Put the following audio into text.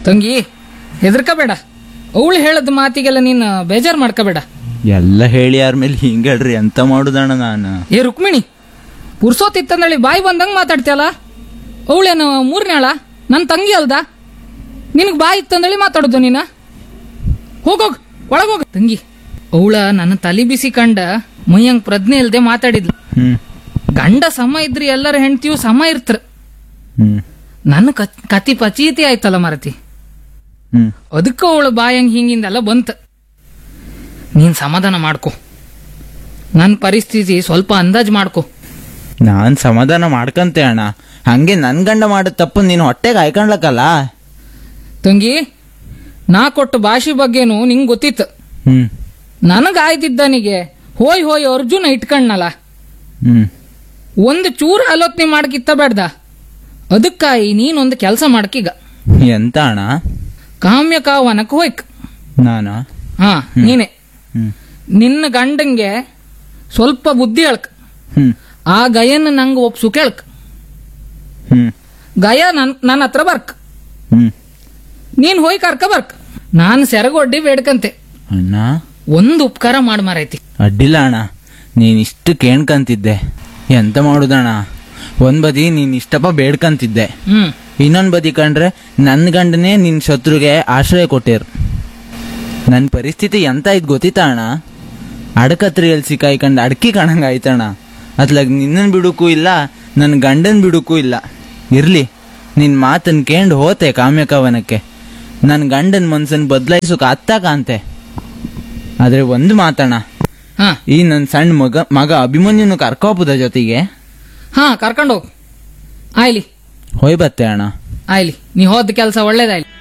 ತಂಗಿ ಹೆದರ್ಕಬೇಡ ಅವಳು ಹೇಳದ ಮಾತಿಗೆಲ್ಲ ನೀನು ಬೇಜಾರು ಮಾಡ್ಕೋಬೇಡ ಎಲ್ಲ ಹೇಳಿ ಯಾರ ಮೇಲೆ ಹಿಂಗೆ ಹೇಳ್ರಿ ಎಂತ ಮಾಡುದಣ್ಣ ನಾನು ಏ ರುಕ್ಮಿಣಿ ಪುರ್ಸೋತಿತ್ತಂದಳಿ ಬಾಯಿ ಬಂದಂಗೆ ಮಾತಾಡ್ತೀಯಲ್ಲ ಅವಳೇನು ಮೂರನೇಳ ನನ್ನ ತಂಗಿ ಅಲ್ದ ನಿನಗೆ ಬಾಯಿ ಇತ್ತಂದಳಿ ಮಾತಾಡೋದು ನೀನ ಹೋಗೋಗ್ ಒಳಗೋಗ ತಂಗಿ ಅವಳ ನನ್ನ ತಲೆ ಬಿಸಿ ಕಂಡ ಮೈಯಂಗ್ ಪ್ರಜ್ಞೆ ಇಲ್ದೆ ಮಾತಾಡಿದ್ಲು ಹ್ಮ್ ಗಂಡ ಸಮ ಇದ್ರಿ ಎಲ್ಲರ ಹೆಂಡ್ತಿಯು ಸಮ ಇರ್ತರ ಹ್ಮ್ ನನ್ನ ಕತ್- ಕತಿ ಪಚೀತಿ ಆಯ್ತಲ್ಲ ಮರತಿ ಹ್ಮ್ ಅದಕ್ಕ ಅವಳ ಬಾಯಂಗ್ ಹಿಂಗಿಂದೆಲ್ಲ ಬಂತ ನೀನ್ ಸಮಾಧಾನ ಮಾಡ್ಕೊ ನನ್ನ ಪರಿಸ್ಥಿತಿ ಸ್ವಲ್ಪ ಅಂದಾಜ್ ಮಾಡ್ಕೊ ನಾನ್ ಸಮಾಧಾನ ಮಾಡ್ಕಂತೆ ಅಣ್ಣ ಹಂಗೆ ನನ್ ಗಂಡ ಮಾಡಿದ ತಪ್ಪು ನೀನು ಹೊಟ್ಟೆಗೆ ಹಾಯ್ಕೊಂಡ್ಲಕ್ಕಲ್ಲ ತಂಗಿ ನಾ ಕೊಟ್ಟ ಭಾಷೆ ಬಗ್ಗೆನೂ ನಿಂಗೆ ಗೊತ್ತಿತ್ತು ಹ್ಮ್ ನನಗಾಯ್ತಿದ್ದನಿಗೆ ಹೋಯ್ ಹೋಯ್ ಅರ್ಜುನ ಇಟ್ಕಣ್ಣಲ್ಲ ಹ್ಮ್ ಒಂದು ಚೂರು ಆಲೋಚನೆ ಮಾಡಕ್ಕಿತ್ತ ಬೇಡ್ದ ಅದಕ್ಕಾಗಿ ನೀನೊಂದು ಕೆಲಸ ಮಾಡಕೀಗ ಎಂತ ಅಣ್ಣ ಕಾಮ್ಯ ಕಾವನಕ್ಕೆ ಹೋಯ್ಕ್ ನಾನ ಹಾ ನೀನೆ ಹ್ಮ್ ನಿನ್ನ ಗಂಡಂಗೆ ಸ್ವಲ್ಪ ಬುದ್ಧಿ ಹೇಳ್ಕ್ ಹ್ಮ್ ಆ ಗಯನ್ನ ನಂಗೆ ಒಪ್ಸು ಕೇಳ್ಕ್ ಹ್ಮ್ ಗಯ ನನ್ ನನ್ನ ಹತ್ರ ಬರ್ಕ್ ಹ್ಮ್ ನೀನ್ ಹೋಯ್ ಕರ್ಕ ಬರ್ಕ್ ನಾನು ಸೆರಗೊಡ್ಡಿ ಬೇಡ್ಕಂತೆ ಅಣ್ಣ ಒಂದು ಉಪಕಾರ ಮಾಡ್ ಮಾರೈತಿ ಅಡ್ಡಿಲ್ಲ ಅಣ್ಣ ನೀನ್ ಇಷ್ಟು ಕೇಳ್ಕಂತಿದ್ದೆ ಎಂತ ಮಾಡುದಣ್ಣ ಒಂದ್ ಬದಿ ನೀನ್ ಇಷ್ಟಪ್ಪ ಬೇಡ್ಕಂತಿದ್ದೆ ಹ್ಮ್ ಇನ್ನೊಂದ್ ಬದಿ ಕಂಡ್ರೆ ನನ್ ಗಂಡನೇ ನಿನ್ ಶತ್ರುಗೆ ಆಶ್ರಯ ಕೊಟ್ಟಿರ್ ನನ್ ಪರಿಸ್ಥಿತಿ ಎಂತ ಇದ್ ಗೊತ್ತಿತ್ತ ಅಣ್ಣ ಅಡಕತ್ರಿಯಲ್ಲಿ ಸಿಕ್ಕಾಯ್ಕಂಡ್ ಅಡ್ಕಿ ಕಾಣಂಗ ಆಯ್ತಣ್ಣ ಅತ್ಲಾಗ ನಿನ್ನನ್ ಬಿಡುಕು ಇಲ್ಲ ನನ್ ಗಂಡನ್ ಬಿಡುಕು ಇಲ್ಲ ಇರ್ಲಿ ನಿನ್ ಮಾತನ್ ಕೇಂಡ್ ಹೋತೆ ಕಾಮ್ಯಕವನಕ್ಕೆ ನನ್ ಗಂಡನ್ ಮನ್ಸನ್ ಬದಲಾಯಿಸೋಕ್ ಅತ್ತ ಕಾಂತೆ ಆದ್ರೆ ಒಂದು ಮಾತಣ್ಣ ಹಾ ಈ ನನ್ ಸಣ್ಣ ಮಗ ಮಗ ಅಭಿಮನ್ಯುನು ಕರ್ಕೋಪುದ ಜೊತೆಗೆ ಹಾ ಕರ್ಕೊಂಡೋಗ್ ಆಯ್ಲಿ ಹೋಯ್ ಬತ್ತೆ ಅಣ್ಣ ಆಯ್ಲಿ ನೀ ಹೋದ ಕೆಲಸ ಒಳ್ಳೇದಾಯ್ಲಿ